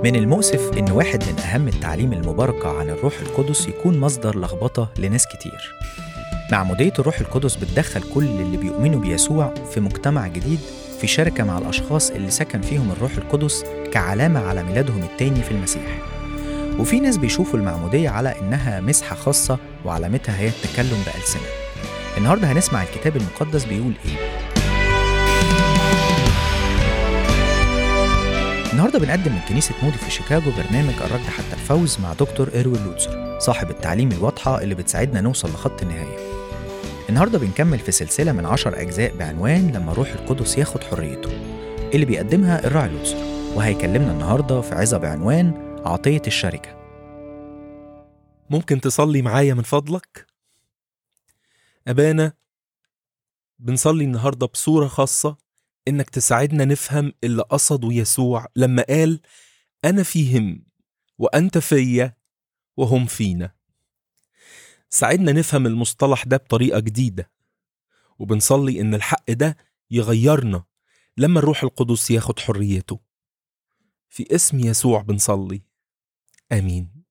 من المؤسف إن واحد من أهم التعليم المباركة عن الروح القدس يكون مصدر لخبطة لناس كتير. معمودية الروح القدس بتدخل كل اللي بيؤمنوا بيسوع في مجتمع جديد في شركة مع الأشخاص اللي سكن فيهم الروح القدس كعلامة على ميلادهم التاني في المسيح. وفي ناس بيشوفوا المعمودية على إنها مسحة خاصة وعلامتها هي التكلم بألسنة. النهاردة هنسمع الكتاب المقدس بيقول إيه. النهارده بنقدم من كنيسة مودي في شيكاغو برنامج الرد حتى الفوز مع دكتور إيروين لوتسر صاحب التعليم الواضحة اللي بتساعدنا نوصل لخط النهاية. النهارده بنكمل في سلسلة من عشر أجزاء بعنوان لما روح القدس ياخد حريته اللي بيقدمها الراعي لوتسر وهيكلمنا النهارده في عظة بعنوان عطية الشركة. ممكن تصلي معايا من فضلك؟ أبانا بنصلي النهاردة بصورة خاصة إنك تساعدنا نفهم اللي قصده يسوع لما قال أنا فيهم وأنت فيا وهم فينا ساعدنا نفهم المصطلح ده بطريقة جديدة وبنصلي إن الحق ده يغيرنا لما الروح القدس ياخد حريته في اسم يسوع بنصلي آمين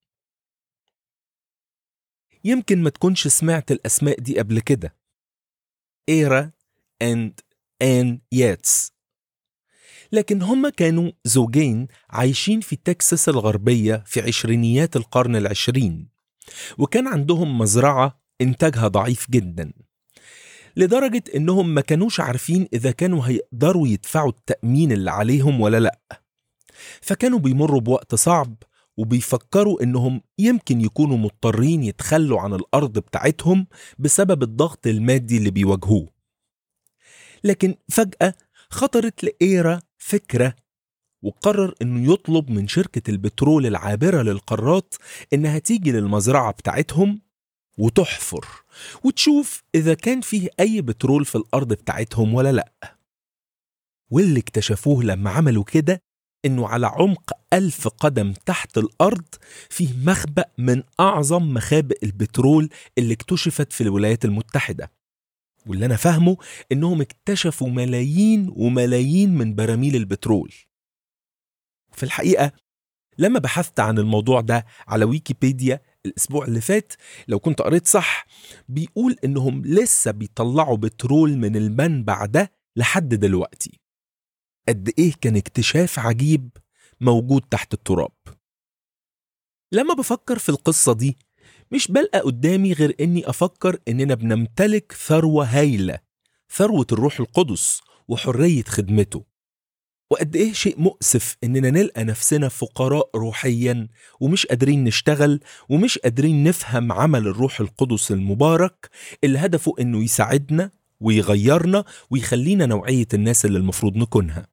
يمكن ما تكونش سمعت الأسماء دي قبل كده إيرا and آن ياتس لكن هما كانوا زوجين عايشين في تكساس الغربية في عشرينيات القرن العشرين وكان عندهم مزرعة إنتاجها ضعيف جدا لدرجة إنهم ما كانوش عارفين إذا كانوا هيقدروا يدفعوا التأمين اللي عليهم ولا لأ فكانوا بيمروا بوقت صعب وبيفكروا إنهم يمكن يكونوا مضطرين يتخلوا عن الأرض بتاعتهم بسبب الضغط المادي اللي بيواجهوه لكن فجأة خطرت لإيرا فكرة وقرر إنه يطلب من شركة البترول العابرة للقارات إنها تيجي للمزرعة بتاعتهم وتحفر وتشوف إذا كان فيه أي بترول في الأرض بتاعتهم ولا لأ واللي اكتشفوه لما عملوا كده إنه على عمق ألف قدم تحت الأرض فيه مخبأ من أعظم مخابئ البترول اللي اكتشفت في الولايات المتحدة واللي أنا فاهمه إنهم اكتشفوا ملايين وملايين من براميل البترول في الحقيقة لما بحثت عن الموضوع ده على ويكيبيديا الأسبوع اللي فات لو كنت قريت صح بيقول إنهم لسه بيطلعوا بترول من المنبع ده لحد دلوقتي قد إيه كان اكتشاف عجيب موجود تحت التراب لما بفكر في القصة دي مش بلقى قدامي غير اني افكر اننا بنمتلك ثروه هايله ثروه الروح القدس وحريه خدمته وقد ايه شيء مؤسف اننا نلقى نفسنا فقراء روحيا ومش قادرين نشتغل ومش قادرين نفهم عمل الروح القدس المبارك اللي هدفه انه يساعدنا ويغيرنا ويخلينا نوعيه الناس اللي المفروض نكونها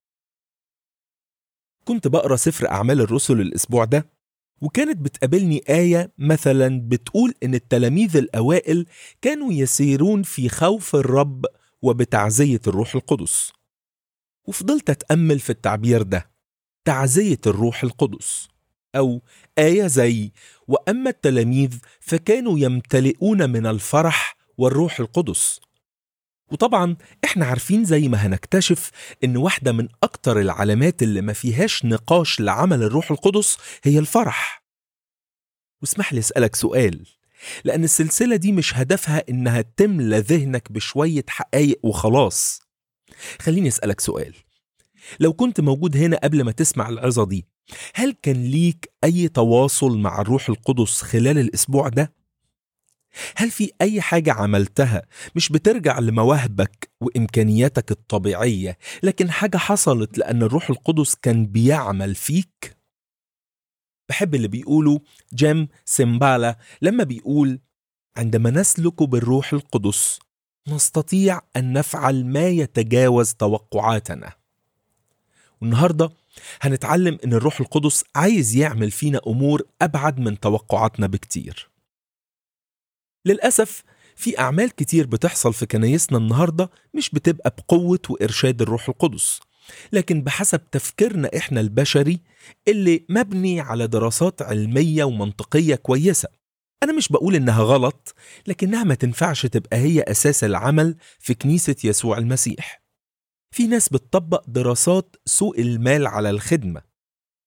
كنت بقرا سفر اعمال الرسل الاسبوع ده وكانت بتقابلني آية مثلا بتقول إن التلاميذ الأوائل كانوا يسيرون في خوف الرب وبتعزية الروح القدس وفضلت أتأمل في التعبير ده تعزية الروح القدس أو آية زي وأما التلاميذ فكانوا يمتلئون من الفرح والروح القدس وطبعا احنا عارفين زي ما هنكتشف ان واحدة من اكتر العلامات اللي ما فيهاش نقاش لعمل الروح القدس هي الفرح واسمح لي اسألك سؤال لأن السلسلة دي مش هدفها إنها تملى ذهنك بشوية حقايق وخلاص خليني أسألك سؤال لو كنت موجود هنا قبل ما تسمع العظة دي هل كان ليك أي تواصل مع الروح القدس خلال الأسبوع ده؟ هل في أي حاجة عملتها مش بترجع لمواهبك وإمكانياتك الطبيعية لكن حاجة حصلت لأن الروح القدس كان بيعمل فيك؟ بحب اللي بيقوله جيم سيمبالا لما بيقول عندما نسلك بالروح القدس نستطيع أن نفعل ما يتجاوز توقعاتنا والنهاردة هنتعلم أن الروح القدس عايز يعمل فينا أمور أبعد من توقعاتنا بكتير للأسف في أعمال كتير بتحصل في كنايسنا النهاردة مش بتبقى بقوة وإرشاد الروح القدس لكن بحسب تفكيرنا إحنا البشري اللي مبني على دراسات علمية ومنطقية كويسة أنا مش بقول إنها غلط لكنها ما تنفعش تبقى هي أساس العمل في كنيسة يسوع المسيح في ناس بتطبق دراسات سوق المال على الخدمة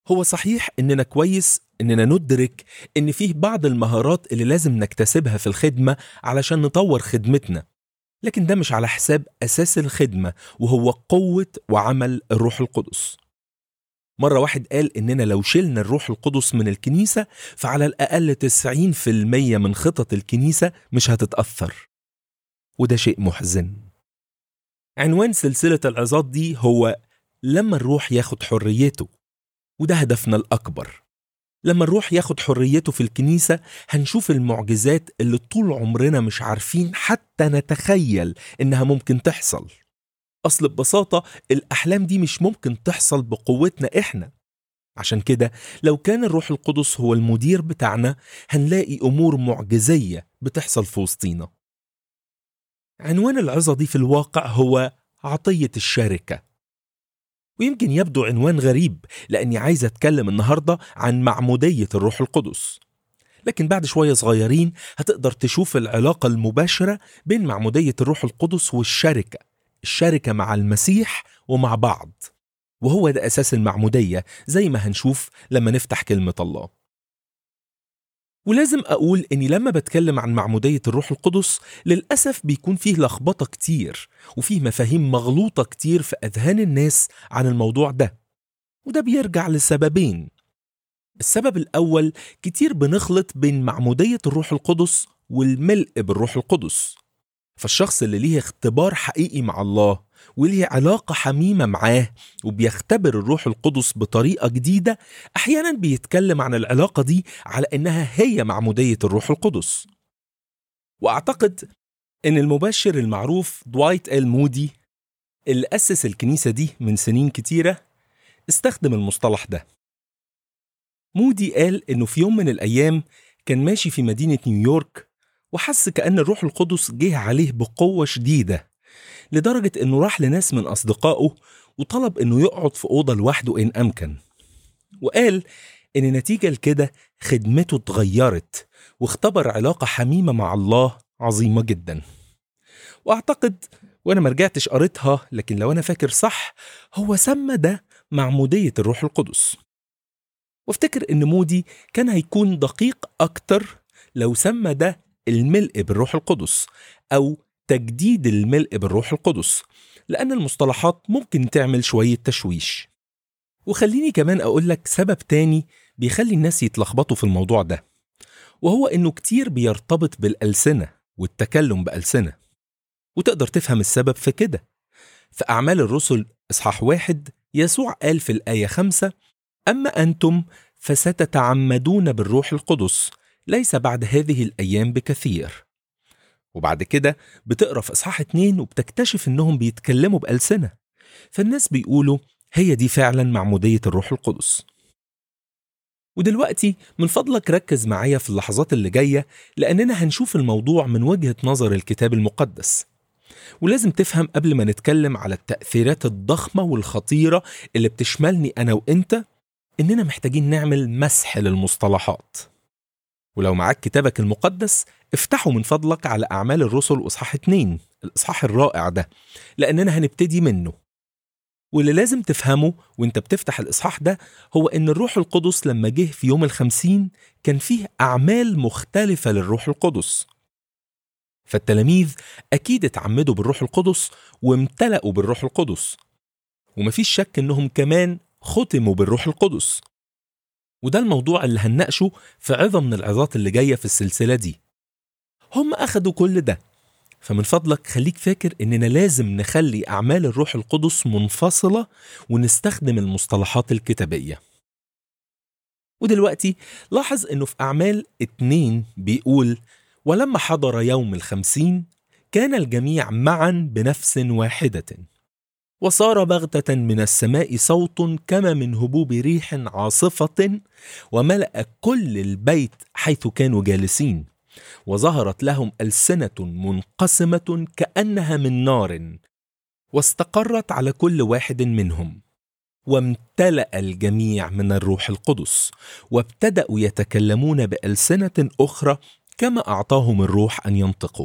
هو صحيح إننا كويس إننا ندرك إن فيه بعض المهارات اللي لازم نكتسبها في الخدمة علشان نطور خدمتنا لكن ده مش على حساب أساس الخدمة وهو قوة وعمل الروح القدس مرة واحد قال إننا لو شلنا الروح القدس من الكنيسة فعلى الأقل 90% من خطط الكنيسة مش هتتأثر وده شيء محزن عنوان سلسلة العظات دي هو لما الروح ياخد حريته وده هدفنا الأكبر لما الروح ياخد حريته في الكنيسة هنشوف المعجزات اللي طول عمرنا مش عارفين حتى نتخيل إنها ممكن تحصل أصل ببساطة الأحلام دي مش ممكن تحصل بقوتنا إحنا عشان كده لو كان الروح القدس هو المدير بتاعنا هنلاقي أمور معجزية بتحصل في وسطينا عنوان العظة دي في الواقع هو عطية الشركة ويمكن يبدو عنوان غريب لأني عايز أتكلم النهاردة عن معمودية الروح القدس لكن بعد شوية صغيرين هتقدر تشوف العلاقة المباشرة بين معمودية الروح القدس والشركة الشركة مع المسيح ومع بعض وهو ده أساس المعمودية زي ما هنشوف لما نفتح كلمة الله ولازم أقول إني لما بتكلم عن معمودية الروح القدس للأسف بيكون فيه لخبطة كتير وفيه مفاهيم مغلوطة كتير في أذهان الناس عن الموضوع ده وده بيرجع لسببين السبب الأول كتير بنخلط بين معمودية الروح القدس والملء بالروح القدس فالشخص اللي ليه اختبار حقيقي مع الله وليه علاقة حميمة معاه وبيختبر الروح القدس بطريقة جديدة أحيانا بيتكلم عن العلاقة دي على إنها هي معمودية الروح القدس وأعتقد إن المبشر المعروف دوايت إل مودي اللي أسس الكنيسة دي من سنين كتيرة استخدم المصطلح ده مودي قال إنه في يوم من الأيام كان ماشي في مدينة نيويورك وحس كأن الروح القدس جه عليه بقوة شديدة لدرجة إنه راح لناس من أصدقائه وطلب إنه يقعد في أوضة لوحده إن أمكن وقال إن نتيجة لكده خدمته اتغيرت واختبر علاقة حميمة مع الله عظيمة جدا وأعتقد وأنا ما رجعتش قريتها لكن لو أنا فاكر صح هو سمى ده معمودية الروح القدس وافتكر إن مودي كان هيكون دقيق أكتر لو سمى ده الملء بالروح القدس أو تجديد الملء بالروح القدس لأن المصطلحات ممكن تعمل شوية تشويش وخليني كمان أقول لك سبب تاني بيخلي الناس يتلخبطوا في الموضوع ده وهو إنه كتير بيرتبط بالألسنة والتكلم بألسنة وتقدر تفهم السبب في كده في أعمال الرسل إصحاح واحد يسوع قال في الآية خمسة أما أنتم فستتعمدون بالروح القدس ليس بعد هذه الأيام بكثير وبعد كده بتقرا في اصحاح اتنين وبتكتشف انهم بيتكلموا بألسنة فالناس بيقولوا هي دي فعلا معمودية الروح القدس ودلوقتي من فضلك ركز معايا في اللحظات اللي جاية لأننا هنشوف الموضوع من وجهة نظر الكتاب المقدس ولازم تفهم قبل ما نتكلم على التأثيرات الضخمة والخطيرة اللي بتشملني أنا وإنت إننا محتاجين نعمل مسح للمصطلحات ولو معاك كتابك المقدس افتحه من فضلك على أعمال الرسل أصحاح 2 الإصحاح الرائع ده لأننا هنبتدي منه واللي لازم تفهمه وانت بتفتح الإصحاح ده هو إن الروح القدس لما جه في يوم الخمسين كان فيه أعمال مختلفة للروح القدس فالتلاميذ أكيد اتعمدوا بالروح القدس وامتلأوا بالروح القدس ومفيش شك إنهم كمان ختموا بالروح القدس وده الموضوع اللي هنناقشه في عظة من العظات اللي جاية في السلسلة دي هم أخدوا كل ده فمن فضلك خليك فاكر إننا لازم نخلي أعمال الروح القدس منفصلة ونستخدم المصطلحات الكتابية ودلوقتي لاحظ إنه في أعمال اتنين بيقول ولما حضر يوم الخمسين كان الجميع معا بنفس واحدة وصار بغتة من السماء صوت كما من هبوب ريح عاصفة وملأ كل البيت حيث كانوا جالسين وظهرت لهم ألسنة منقسمة كأنها من نار واستقرت على كل واحد منهم وامتلأ الجميع من الروح القدس وابتدأوا يتكلمون بألسنة أخرى كما أعطاهم الروح أن ينطقوا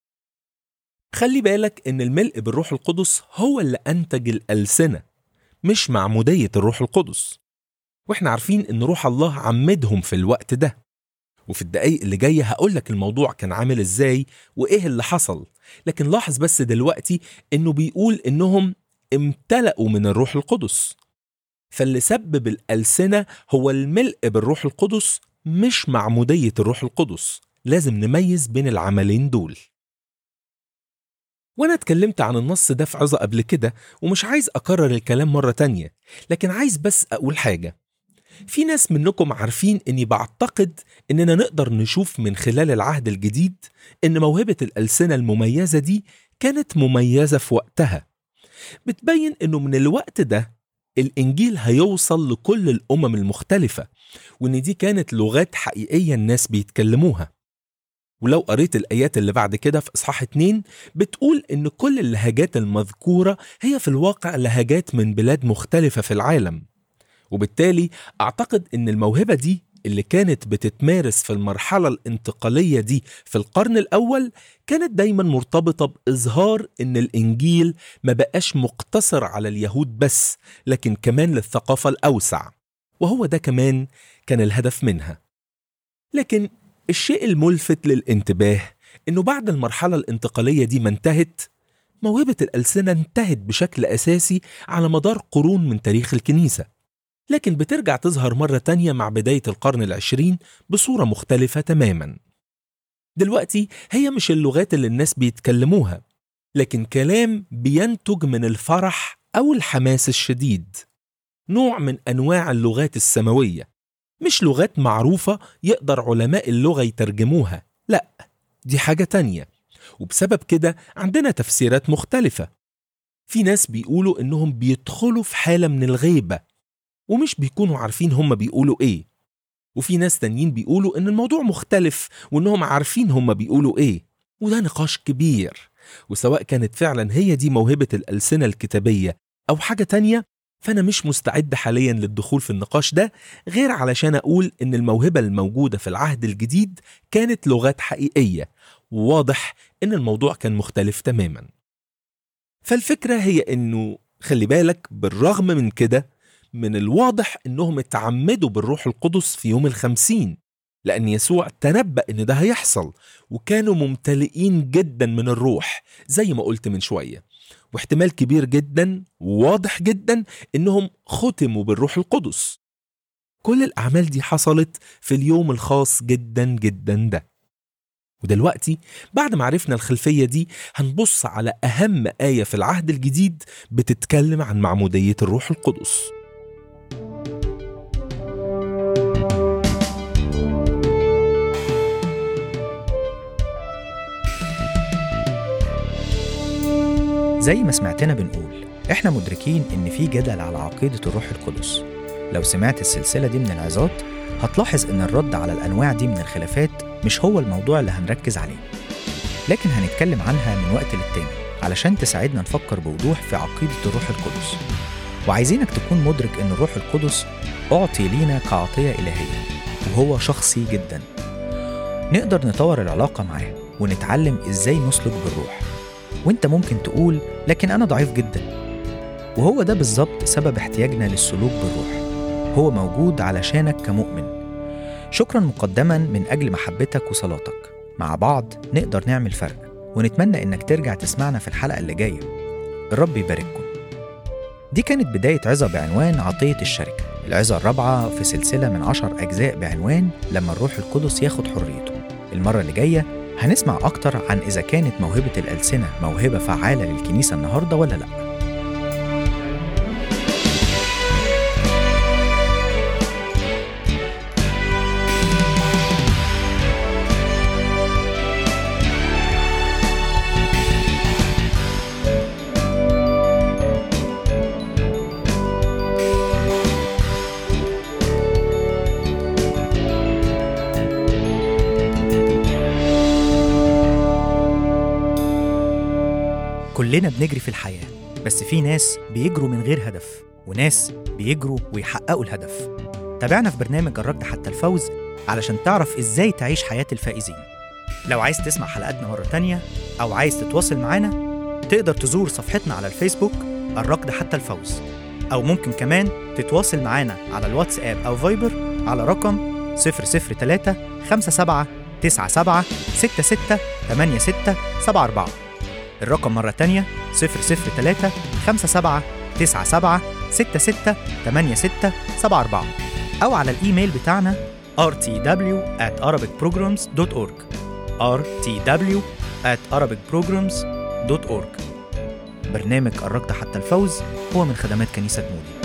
خلي بالك ان الملء بالروح القدس هو اللي انتج الالسنه مش معموديه الروح القدس واحنا عارفين ان روح الله عمدهم في الوقت ده وفي الدقايق اللي جاية هقولك الموضوع كان عامل ازاي وايه اللي حصل لكن لاحظ بس دلوقتي انه بيقول انهم امتلأوا من الروح القدس فاللي سبب الألسنة هو الملء بالروح القدس مش معمودية الروح القدس لازم نميز بين العملين دول وانا اتكلمت عن النص ده في عظة قبل كده ومش عايز اكرر الكلام مرة تانية لكن عايز بس اقول حاجة في ناس منكم عارفين اني بعتقد اننا نقدر نشوف من خلال العهد الجديد ان موهبة الألسنة المميزة دي كانت مميزة في وقتها بتبين انه من الوقت ده الانجيل هيوصل لكل الامم المختلفة وان دي كانت لغات حقيقية الناس بيتكلموها ولو قريت الآيات اللي بعد كده في إصحاح 2 بتقول إن كل اللهجات المذكورة هي في الواقع لهجات من بلاد مختلفة في العالم وبالتالي أعتقد إن الموهبة دي اللي كانت بتتمارس في المرحلة الانتقالية دي في القرن الأول كانت دايما مرتبطة بإظهار إن الإنجيل ما بقاش مقتصر على اليهود بس لكن كمان للثقافة الأوسع وهو ده كمان كان الهدف منها لكن الشيء الملفت للانتباه إنه بعد المرحلة الانتقالية دي ما انتهت موهبة الألسنة انتهت بشكل أساسي على مدار قرون من تاريخ الكنيسة لكن بترجع تظهر مرة تانية مع بداية القرن العشرين بصورة مختلفة تماما دلوقتي هي مش اللغات اللي الناس بيتكلموها لكن كلام بينتج من الفرح أو الحماس الشديد نوع من أنواع اللغات السماوية مش لغات معروفة يقدر علماء اللغة يترجموها لا دي حاجة تانية وبسبب كده عندنا تفسيرات مختلفة في ناس بيقولوا إنهم بيدخلوا في حالة من الغيبة ومش بيكونوا عارفين هم بيقولوا ايه وفي ناس تانيين بيقولوا ان الموضوع مختلف وانهم عارفين هم بيقولوا ايه وده نقاش كبير وسواء كانت فعلا هي دي موهبة الألسنة الكتابية أو حاجة تانية فأنا مش مستعد حاليا للدخول في النقاش ده غير علشان أقول إن الموهبة الموجودة في العهد الجديد كانت لغات حقيقية وواضح إن الموضوع كان مختلف تماما فالفكرة هي إنه خلي بالك بالرغم من كده من الواضح انهم اتعمدوا بالروح القدس في يوم الخمسين لأن يسوع تنبأ إن ده هيحصل وكانوا ممتلئين جدا من الروح زي ما قلت من شوية واحتمال كبير جدا وواضح جدا إنهم ختموا بالروح القدس كل الأعمال دي حصلت في اليوم الخاص جدا جدا ده ودلوقتي بعد ما عرفنا الخلفية دي هنبص على أهم آية في العهد الجديد بتتكلم عن معمودية الروح القدس زي ما سمعتنا بنقول احنا مدركين ان في جدل على عقيدة الروح القدس لو سمعت السلسلة دي من العظات هتلاحظ ان الرد على الانواع دي من الخلافات مش هو الموضوع اللي هنركز عليه لكن هنتكلم عنها من وقت للتاني علشان تساعدنا نفكر بوضوح في عقيدة الروح القدس وعايزينك تكون مدرك ان الروح القدس أعطي لينا كعطية إلهية وهو شخصي جدا نقدر نطور العلاقة معاه ونتعلم ازاي نسلك بالروح وانت ممكن تقول لكن انا ضعيف جدا وهو ده بالظبط سبب احتياجنا للسلوك بالروح هو موجود علشانك كمؤمن شكرا مقدما من اجل محبتك وصلاتك مع بعض نقدر نعمل فرق ونتمنى انك ترجع تسمعنا في الحلقه اللي جايه الرب يبارككم دي كانت بداية عظة بعنوان عطية الشركة العظة الرابعة في سلسلة من عشر أجزاء بعنوان لما الروح القدس ياخد حريته المرة اللي جاية هنسمع أكتر عن إذا كانت موهبة الألسنة موهبة فعالة للكنيسة النهاردة ولا لأ كلنا بنجري في الحياة بس في ناس بيجروا من غير هدف وناس بيجروا ويحققوا الهدف تابعنا في برنامج الركض حتى الفوز علشان تعرف ازاي تعيش حياة الفائزين لو عايز تسمع حلقاتنا مرة تانية أو عايز تتواصل معانا تقدر تزور صفحتنا على الفيسبوك الركض حتى الفوز أو ممكن كمان تتواصل معانا على الواتساب أو فايبر على رقم 003 57 97 66 86 74 الرقم مرة تانية 003 57 97 66 86 74 أو على الإيميل بتاعنا rtw at arabicprograms.org rtw at arabicprograms.org برنامج قربت حتى الفوز هو من خدمات كنيسة مودي